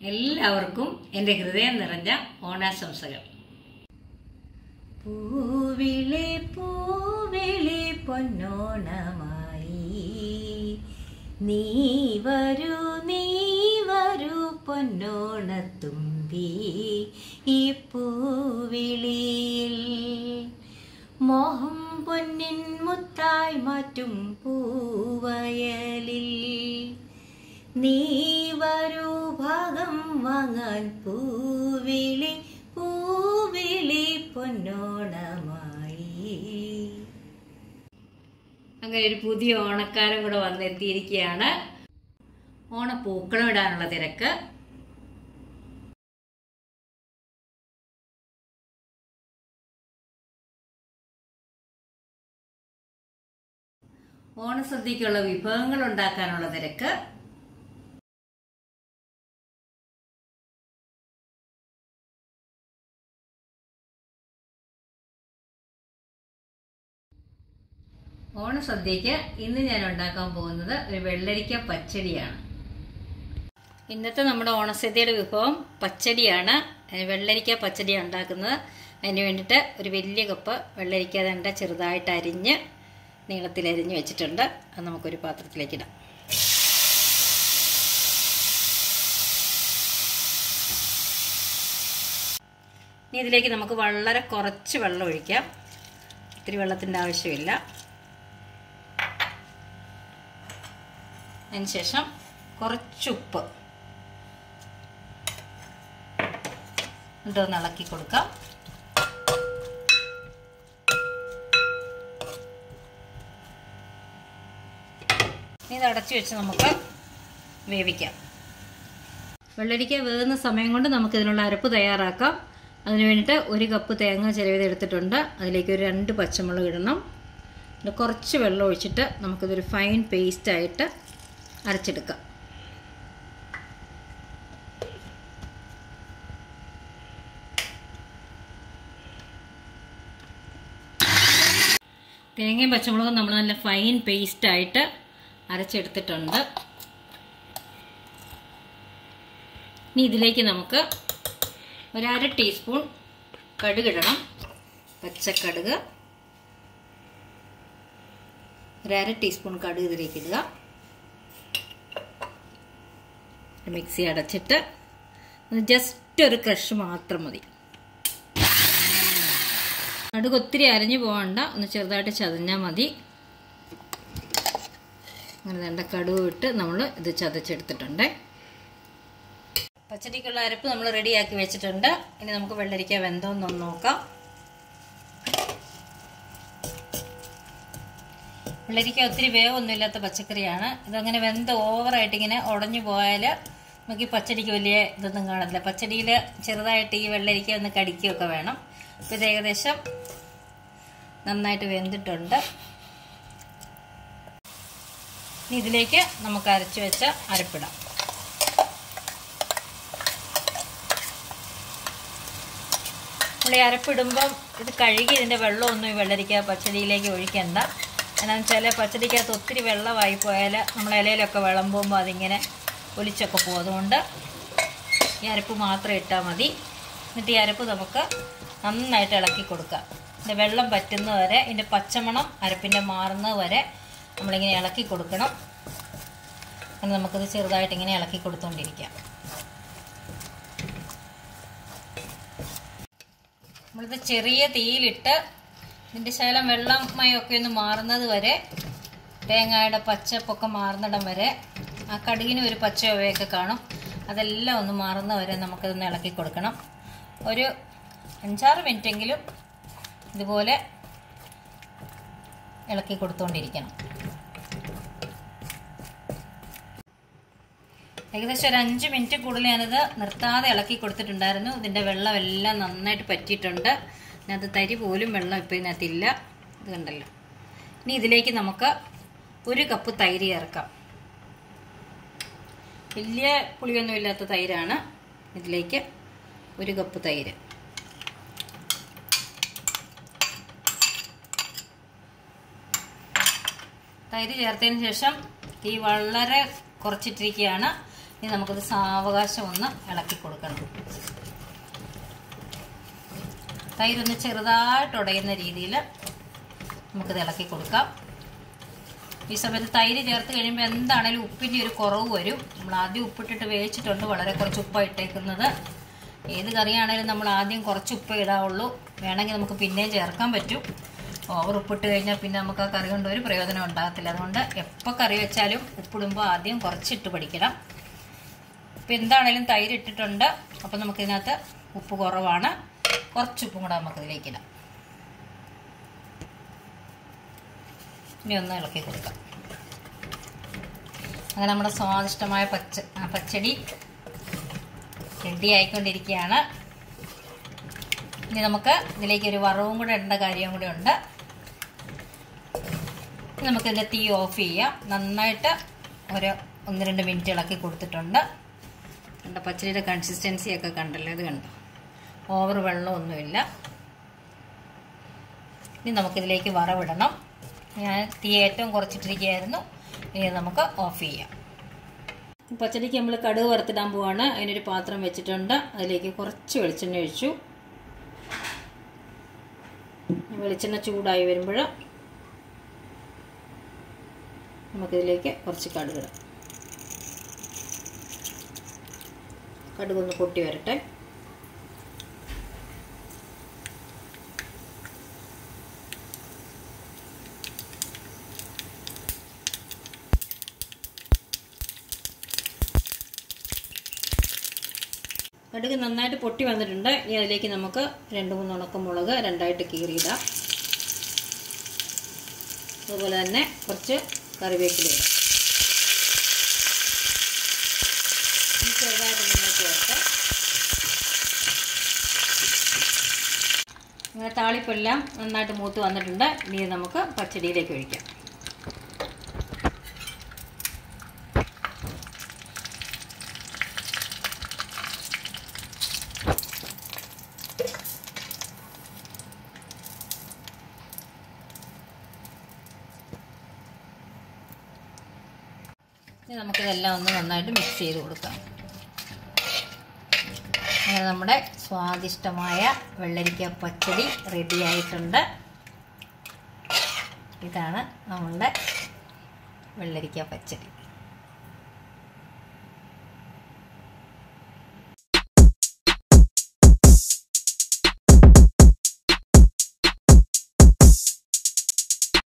എല്ലാവർക്കും എൻ്റെ ഹൃദയം നിറഞ്ഞ ഓണാശംസകൾ പൂവിളി പൂവിളി പൊന്നോണമായി നീ വരൂ നീ വരൂ പൊന്നോണത്തുമ്പി ഈ പൂവിളിയിൽ മോഹം പൊന്നിൻ മുത്തായി മാറ്റും പൂവയലിൽ നീ വരൂ ഭാഗം വാങ്ങാൻ പൂവിളി പൂവിളി പൊന്നോണമായി അങ്ങനെ ഒരു പുതിയ ഓണക്കാലം കൂടെ വന്നെത്തിയിരിക്കുകയാണ് ഓണപ്പൂക്കളം ഇടാനുള്ള തിരക്ക് ഓണസദ്യക്കുള്ള വിഭവങ്ങൾ ഉണ്ടാക്കാനുള്ള തിരക്ക് ഓണസദ്യക്ക് ഇന്ന് ഞാൻ ഉണ്ടാക്കാൻ പോകുന്നത് ഒരു വെള്ളരിക്ക പച്ചടിയാണ് ഇന്നത്തെ നമ്മുടെ ഓണസദ്യയുടെ വിഭവം പച്ചടിയാണ് അതിന് വെള്ളരിക്ക പച്ചടി ഉണ്ടാക്കുന്നത് അതിന് വേണ്ടിയിട്ട് ഒരു വലിയ കപ്പ് വെള്ളരിക്ക തണ്ട ചെറുതായിട്ട് അരിഞ്ഞ് നീളത്തിൽ അരിഞ്ഞ് വെച്ചിട്ടുണ്ട് അത് നമുക്കൊരു പാത്രത്തിലേക്ക് ഇടാം ഇനി ഇതിലേക്ക് നമുക്ക് വളരെ കുറച്ച് വെള്ളം ഒഴിക്കാം ഇത്തിരി വെള്ളത്തിൻ്റെ ആവശ്യമില്ല അതിനുശേഷം കുറച്ച് ഉപ്പ് ഇതൊന്ന് ഇളക്കി കൊടുക്കാം ഇത് അടച്ചു വെച്ച് നമുക്ക് വേവിക്കാം വെള്ളരിക്ക വേകുന്ന സമയം കൊണ്ട് നമുക്ക് ഇതിനുള്ള അരപ്പ് തയ്യാറാക്കാം അതിന് വേണ്ടിയിട്ട് ഒരു കപ്പ് തേങ്ങ ചിലവിത് എടുത്തിട്ടുണ്ട് അതിലേക്ക് ഒരു രണ്ട് പച്ചമുളക് ഇടണം പിന്നെ കുറച്ച് വെള്ളം ഒഴിച്ചിട്ട് നമുക്കിതൊരു ഫൈൻ പേസ്റ്റായിട്ട് അരച്ചെടുക്കാം തേങ്ങയും പച്ചമുളകും നമ്മൾ നല്ല ഫൈൻ പേസ്റ്റായിട്ട് അരച്ചെടുത്തിട്ടുണ്ട് ഇനി ഇതിലേക്ക് നമുക്ക് ഒരു അര ടീസ്പൂൺ കടുകിടണം പച്ചക്കടുക് ഒരു അര ടീസ്പൂൺ കടുക് ഇതിലേക്ക് ഇടുക മിക്സി അടച്ചിട്ട് ജസ്റ്റ് ഒരു ക്രഷ് മാത്രം മതി കടുക് ഒത്തിരി അരഞ്ഞു പോകണ്ട ഒന്ന് ചെറുതായിട്ട് ചതഞ്ഞാൽ മതി അങ്ങനെ വേണ്ട കടുക് ഇട്ട് നമ്മൾ ഇത് ചതച്ചെടുത്തിട്ടുണ്ട് പച്ചടിക്കുള്ള അരപ്പ് നമ്മൾ റെഡിയാക്കി വെച്ചിട്ടുണ്ട് ഇനി നമുക്ക് വെള്ളരിക്ക വെന്തോന്നൊന്ന് നോക്കാം വെള്ളരിക്ക ഒത്തിരി വേവൊന്നുമില്ലാത്ത പച്ചക്കറിയാണ് ഇതങ്ങനെ വെന്ത് ഓവറായിട്ട് ഇങ്ങനെ ഉടഞ്ഞു പോയാൽ നമുക്ക് ഈ പച്ചടിക്ക് വലിയ ഇതൊന്നും കാണത്തില്ല പച്ചടിയിൽ ചെറുതായിട്ട് ഈ വെള്ളരിക്ക ഒന്ന് കടിക്കുകയൊക്കെ വേണം അപ്പോൾ ഇത് ഏകദേശം നന്നായിട്ട് വെന്തിട്ടുണ്ട് ഇനി ഇതിലേക്ക് നമുക്ക് അരച്ചു വെച്ച അരപ്പിടാം നമ്മൾ ഈ അരപ്പിടുമ്പം ഇത് കഴുകി ഇതിൻ്റെ വെള്ളമൊന്നും ഈ വെള്ളരിക്ക പച്ചടിയിലേക്ക് ഒഴിക്കണ്ട എന്നാന്ന് വെച്ചാൽ പച്ചടിക്കകത്ത് ഒത്തിരി വെള്ളമായി പോയാൽ നമ്മൾ ഇലയിലൊക്കെ വിളമ്പുമ്പോൾ അതിങ്ങനെ ഒലിച്ചൊക്കെ പോകും അതുകൊണ്ട് ഈ അരപ്പ് മാത്രം ഇട്ടാൽ മതി എന്നിട്ട് ഈ അരപ്പ് നമുക്ക് നന്നായിട്ട് ഇളക്കി കൊടുക്കാം ഇതിൻ്റെ വെള്ളം പറ്റുന്നത് വരെ ഇതിൻ്റെ പച്ചമണം അരപ്പിൻ്റെ മാറുന്നത് വരെ നമ്മളിങ്ങനെ ഇളക്കി കൊടുക്കണം അങ്ങനെ നമുക്കിത് ചെറുതായിട്ട് ഇങ്ങനെ ഇളക്കി കൊടുത്തുകൊണ്ടിരിക്കാം നമ്മളിത് ചെറിയ തീയിലിട്ട് ഇതിൻ്റെ ശകലം വെള്ളം മയൊക്കെ ഒന്ന് മാറുന്നത് വരെ തേങ്ങയുടെ പച്ചപ്പൊക്കെ മാറുന്നിടം വരെ ആ കടുകിന് ഒരു പച്ചയൊവയൊക്കെ കാണും അതെല്ലാം ഒന്ന് മാറുന്ന വരെ നമുക്കതൊന്ന് ഇളക്കി കൊടുക്കണം ഒരു അഞ്ചാറ് മിനിറ്റെങ്കിലും ഇതുപോലെ ഇളക്കി കൊടുത്തുകൊണ്ടിരിക്കണം ഏകദേശം ഒരു അഞ്ച് മിനിറ്റ് കൂടുതൽ ഞാനിത് നിർത്താതെ ഇളക്കി കൊടുത്തിട്ടുണ്ടായിരുന്നു ഇതിൻ്റെ വെള്ളം എല്ലാം നന്നായിട്ട് പറ്റിയിട്ടുണ്ട് ഇതിനകത്ത് തരി പോലും വെള്ളം ഇപ്പോൾ ഇതിനകത്തില്ല ഇത് കണ്ടല്ലോ ഇനി ഇതിലേക്ക് നമുക്ക് ഒരു കപ്പ് തൈര് ചേർക്കാം വലിയ പുളിയൊന്നും ഇല്ലാത്ത തൈരാണ് ഇതിലേക്ക് ഒരു കപ്പ് തൈര് തൈര് ചേർത്തതിന് ശേഷം തീ വളരെ കുറച്ചിട്ടിരിക്കുകയാണ് ഇനി നമുക്കിത് സാവകാശം ഒന്ന് ഇളക്കി കൊടുക്കണം തൈരൊന്ന് ചെറുതായിട്ട് ഉടയുന്ന രീതിയിൽ നമുക്കിത് ഇളക്കി കൊടുക്കാം ഈ സമയത്ത് തൈര് ചേർത്ത് കഴിയുമ്പോൾ എന്താണേലും ഉപ്പിൻ്റെ ഒരു കുറവ് വരും നമ്മൾ ആദ്യം ഉപ്പിട്ടിട്ട് വേവിച്ചിട്ടുണ്ട് വളരെ കുറച്ച് ഉപ്പാണ് ഇട്ടേക്കുന്നത് ഏത് കറിയാണേലും നമ്മൾ ആദ്യം കുറച്ച് ഉപ്പ് ഇടാവുള്ളൂ വേണമെങ്കിൽ നമുക്ക് പിന്നെയും ചേർക്കാൻ പറ്റും ഓവർ ഉപ്പിട്ട് കഴിഞ്ഞാൽ പിന്നെ നമുക്ക് ആ കറി കൊണ്ട് ഒരു പ്രയോജനം ഉണ്ടാകത്തില്ല അതുകൊണ്ട് എപ്പോൾ കറി വെച്ചാലും ഉപ്പിടുമ്പോൾ ആദ്യം കുറച്ചിട്ട് പഠിക്കണം ഇപ്പം എന്താണേലും തൈര് ഇട്ടിട്ടുണ്ട് അപ്പം നമുക്കിതിനകത്ത് ഉപ്പ് കുറവാണ് കുറച്ച് ഉപ്പും കൂടെ നമുക്കിതിലേക്ക് ഇടാം ഇനി ഒന്ന് ഇളക്കി കൊടുക്കാം അങ്ങനെ നമ്മുടെ സ്വാദിഷ്ടമായ പച്ച ആ പച്ചടി റെഡി ആയിക്കൊണ്ടിരിക്കുകയാണ് ഇനി നമുക്ക് ഇതിലേക്ക് ഒരു വറവും കൂടെ ഇടേണ്ട കാര്യം കൂടെ ഉണ്ട് ഇനി നമുക്കിതിൻ്റെ തീ ഓഫ് ചെയ്യാം നന്നായിട്ട് ഒരു ഒന്ന് രണ്ട് മിനിറ്റ് ഇളക്കി കൊടുത്തിട്ടുണ്ട് കണ്ട പച്ചടിയുടെ കൺസിസ്റ്റൻസി ഒക്കെ കണ്ടല്ലോ ഇത് കണ്ടോ ഓവർ വെള്ളമൊന്നുമില്ല ഇനി നമുക്കിതിലേക്ക് വറവിടണം ഞാൻ തീ ഏറ്റവും കുറച്ചിട്ടിരിക്കുകയായിരുന്നു ഇനി നമുക്ക് ഓഫ് ചെയ്യാം പച്ചടിക്ക് നമ്മൾ കടുക് വറുത്തിടാൻ പോവാണ് അതിനൊരു പാത്രം വെച്ചിട്ടുണ്ട് അതിലേക്ക് കുറച്ച് വെളിച്ചെണ്ണ ഒഴിച്ചു വെളിച്ചെണ്ണ ചൂടായി വരുമ്പോൾ നമുക്കിതിലേക്ക് കുറച്ച് കടുകിടാം കടുകൊന്ന് പൊട്ടി വരട്ടെ കടുക് നന്നായിട്ട് പൊട്ടി വന്നിട്ടുണ്ട് ഇനി അതിലേക്ക് നമുക്ക് രണ്ട് മൂന്ന് ഉണക്കമുളക് രണ്ടായിട്ട് കീറിയിടാം അതുപോലെ തന്നെ കുറച്ച് കറിവേപ്പില ഇടാം ചെറുതായിട്ട് മുന്നോട്ട് ചേർത്ത് അങ്ങനെ താളിപ്പെല്ലാം നന്നായിട്ട് മൂത്ത് വന്നിട്ടുണ്ട് ഇനി നമുക്ക് പച്ചടിയിലേക്ക് ഒഴിക്കാം ഇനി നമുക്കിതെല്ലാം ഒന്ന് നന്നായിട്ട് മിക്സ് ചെയ്ത് കൊടുക്കാം അങ്ങനെ നമ്മുടെ സ്വാദിഷ്ടമായ വെള്ളരിക്ക പച്ചടി റെഡി ആയിട്ടുണ്ട് ഇതാണ് നമ്മളുടെ വെള്ളരിക്ക പച്ചടി